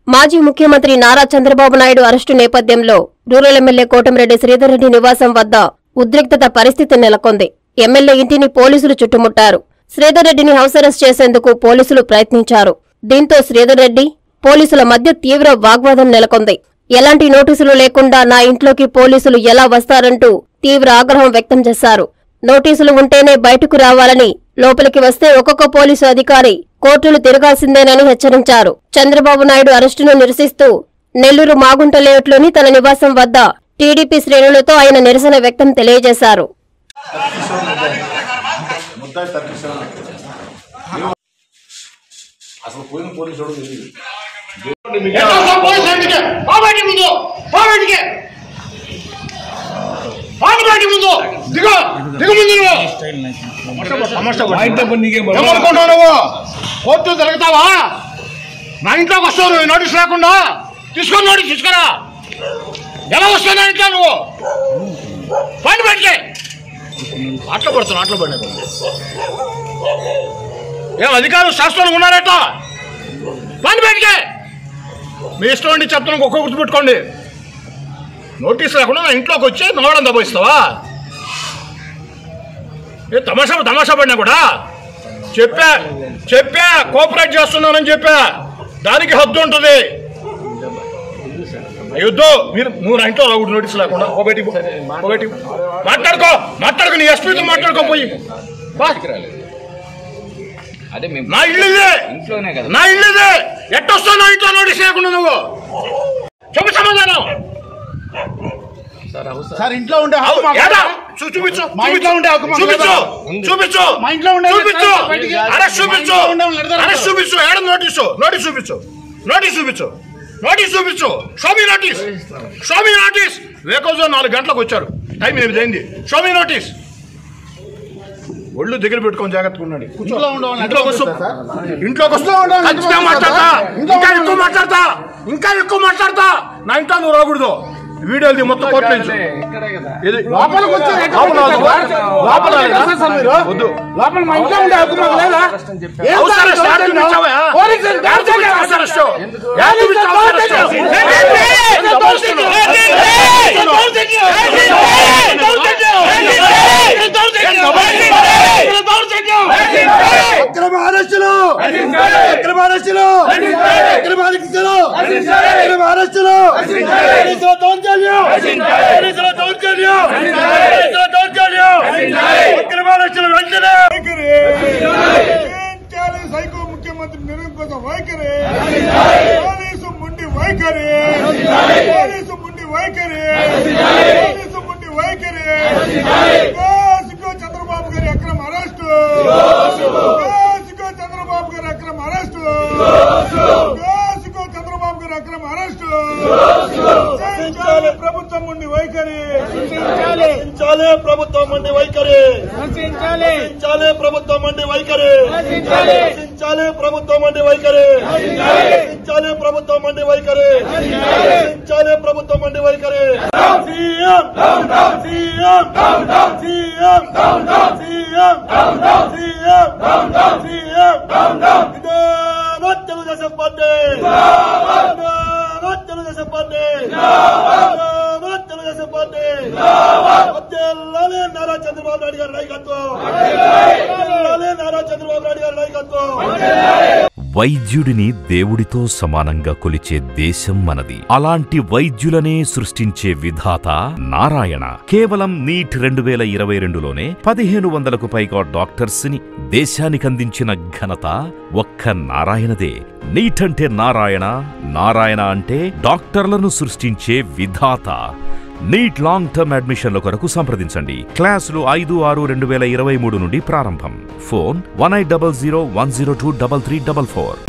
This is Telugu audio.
మాజీ ముఖ్యమంత్రి నారా చంద్రబాబు నాయుడు అరెస్టు నేపథ్యంలో రూరల్ ఎమ్మెల్యే కోటమిరెడ్డి శ్రీధర్ రెడ్డి నివాసం వద్ద ఉద్రిక్తత పరిస్థితి నెలకొంది ఎమ్మెల్యే ఇంటిని పోలీసులు చుట్టుముట్టారు శ్రీధర్ రెడ్డిని హౌస్ అరెస్ట్ చేసేందుకు పోలీసులు ప్రయత్నించారు దీంతో శ్రీధర్ రెడ్డి పోలీసుల మధ్య తీవ్ర వాగ్వాదం నెలకొంది ఎలాంటి నోటీసులు లేకుండా నా ఇంట్లోకి పోలీసులు ఎలా వస్తారంటూ తీవ్ర ఆగ్రహం వ్యక్తం చేశారు నోటీసులు ఉంటేనే బయటకు రావాలని లోపలికి వస్తే ఒక్కొక్క పోలీసు అధికారి కోర్టులు తిరగాల్సిందేనని హెచ్చరించారు చంద్రబాబు నాయుడు అరెస్టును నిరసిస్తూ నెల్లూరు మాగుంట లేఅవుట్లోని తన నివాసం వద్ద టీడీపీ శ్రేణులతో ఆయన నిరసన వ్యక్తం తెలియజేశారు ముద్దాయి థర్టీ సెవెన్ అసలు పోయిన పోలీసు వాడు తెలియదు పోబెట్టి ముందు పోబెట్టికి పోబెట్టి ముందు దిగు దిగు ముందు నువ్వు ఏమనుకుంటావు నువ్వు కోర్టు తిరుగుతావా నా ఇంట్లోకి వస్తావు నువ్వు నోటీస్ లేకుండా తీసుకొని నోటీస్ తీసుకురా ఎలా వస్తావు నా ఇంట్లో నువ్వు పని పెడితే అట్లా పడుతున్నా అట్లా పడినా ఏం అధికారులు శాస్త్రంగా ఉన్నారట పని పెడితే మీ ఇష్టం అండి చెప్తాను ఒక్క గుర్తుపెట్టుకోండి నోటీస్ లేకుండా నా ఇంట్లోకి వచ్చి నోవడం దబాయిస్తావా ఏ తమాషా తమాషా పడినా కూడా చెప్పా చెప్పా కోఆపరేట్ చేస్తున్నానని చెప్పా దానికి హద్దు ఉంటుంది అయ్యొద్దు మీరు నువ్వు నా ఇంట్లో రాకూడదు నోటీస్ లేకుండా ఒకటి ఒకటి మాట్లాడుకో మాట్లాడుకో నీ ఎస్పీతో మాట్లాడుకో పోయి బా. అదే మేము నా ఇల్లు ఇదే ఇంట్లోనే కదా నా ఇల్లు ఇదే ఎట్టొస్తావు నా ఇంట్లో నోటీస్ లేకుండా నువ్వు చెప్పు సమాధానం సార్ ఇంట్లో ఉండే అవు, హక్కు మాకు ఏడా? లేదా? చూ- చూపించు మా ఇంట్లో ఉండే హక్కు మాకు చూపించు లేదా? చూపించు మా ఇంట్లో ఉండే చూపించు సార్ బయటికి. అరెస్ట్ చూపించు మా ఇంట్లో ఉండే వాళ్ళని ఎడతారు. అరెస్ట్ చూపించు ఏడ నోటీసు నోటీస్ చూపించు నోటీస్ చూపించు నోటీస్ చూపించు షోమీ నోటీస్ షోమీ నోటీస్ రేకోజు నాలుగు గంటలకు వచ్చారు టైం ఎనిమిది అయింది షోమీ నోటీస్ ఒళ్ళు దగ్గర పెట్టుకొని జాగ్రత్తగా ఉండండి కూర్చో. ఇంట్లో ఉండే వాళ్ళని ఇంట్లోకి వస్తూ ఎడతారు సార్? ఇంట్లోకి వస్తూ ఖచ్చితంగా మాట్లాడతా ఇంకా ఎక్కువ మాట్లాడతా ఇంకా ఎక్కువ మాట్లాడతా నా ఇంట్లో నువ్వు రాకూడదు వీడియోది మొత్తం కోర్టు నుంచి ఇక్కడే కదా ఇది లోపలికి వచ్చి ఎక్కడ లోపల పెట్టారు వద్దు. సార్? లోపల లోపలికి లేదా? ఎక్కడ సార్ మీరు? వద్దు. లోపల మా ఇంట్లో ఉండే హక్కు మాకు లేదా? ఏం హౌస్ సార్ అరెస్ట్ ఇది? యాడ్ చూపించావా? పోలీసులు యాడ్ దౌర్జన్యం చూపించు హౌస్ అరెస్ట్. యాడ్ పోలీసులు చూపించు హౌస్ అరెస్ట్. దౌర్జన్యం. ఎంత దౌర్జన్యం? ఎంత దౌర్జన్యం? అక్రమ అరెస్టులు అక్రమ అరెస్టులు అక్రమ అరెస్టులు అక్రమ అరెస్టులు పోలీసుల దౌర్జన్యం పోలీసుల దౌర్జన్యం పోలీసుల దౌర్జన్యం అక్రమ అరెస్టులు వెంటనే చేయాలి సైకో ముఖ్యమంత్రి నిరంకుశ వైఖరి పోలీసు ముండి వైఖరి పోలీసు ముండి వైఖరి పోలీసు ముండి వైఖరి సిగ్గో చంద్రబాబు గారి అక్రమ అరెస్టు సిగ్గో చంద్రబాబు గారి అక్రమ అరెస్టు సిగ్గో చంద్రబాబు గారి అక్రమ అరెస్టు చేయించాలి ప్రభుత్వం ముండి వైఖరి రక్షించాలి ప్రభుత్వం మండి వైఖరి రక్షించాలి ప్రభుత్వం మండి వైఖరి రక్షించాలి ప్రభుత్వం మండి వైఖరి రక్షించాలి ప్రభుత్వం మండి వైఖరి రక్షించాలి ప్రభుత్వం మండి వైఖరి CM CM CM CM CM CM ఇదే తెలుగుదేశం పార్టీ ఇదే తెలుగుదేశం పార్టీ ఇదే తెలుగుదేశం పార్టీ వద్దెల్లాలి నారా చంద్రబాబు నాయుడు గారి నాయకత్వం వద్దెల్లాలి నారా చంద్రబాబు నాయుడు గారి నాయకత్వం వైద్యుడిని దేవుడితో సమానంగా కొలిచే దేశం మనది అలాంటి వైద్యులనే సృష్టించే విధాత నారాయణ కేవలం నీట్ రెండు వేల ఇరవై రెండులోనే పదిహేను వందలకు పైగా డాక్టర్స్ ని దేశానికందించిన ఘనత ఒక్క నారాయణదే నీట్ అంటే నారాయణ నారాయణ అంటే డాక్టర్లను సృష్టించే విధాత నీట్ లాంగ్ టర్మ్ అడ్మిషన్ల కొరకు సంప్రదించండి క్లాసులు ఐదు ఆరు రెండు వేల ఇరవై మూడు నుండి ప్రారంభం phone one eight double zero one zero two double three double four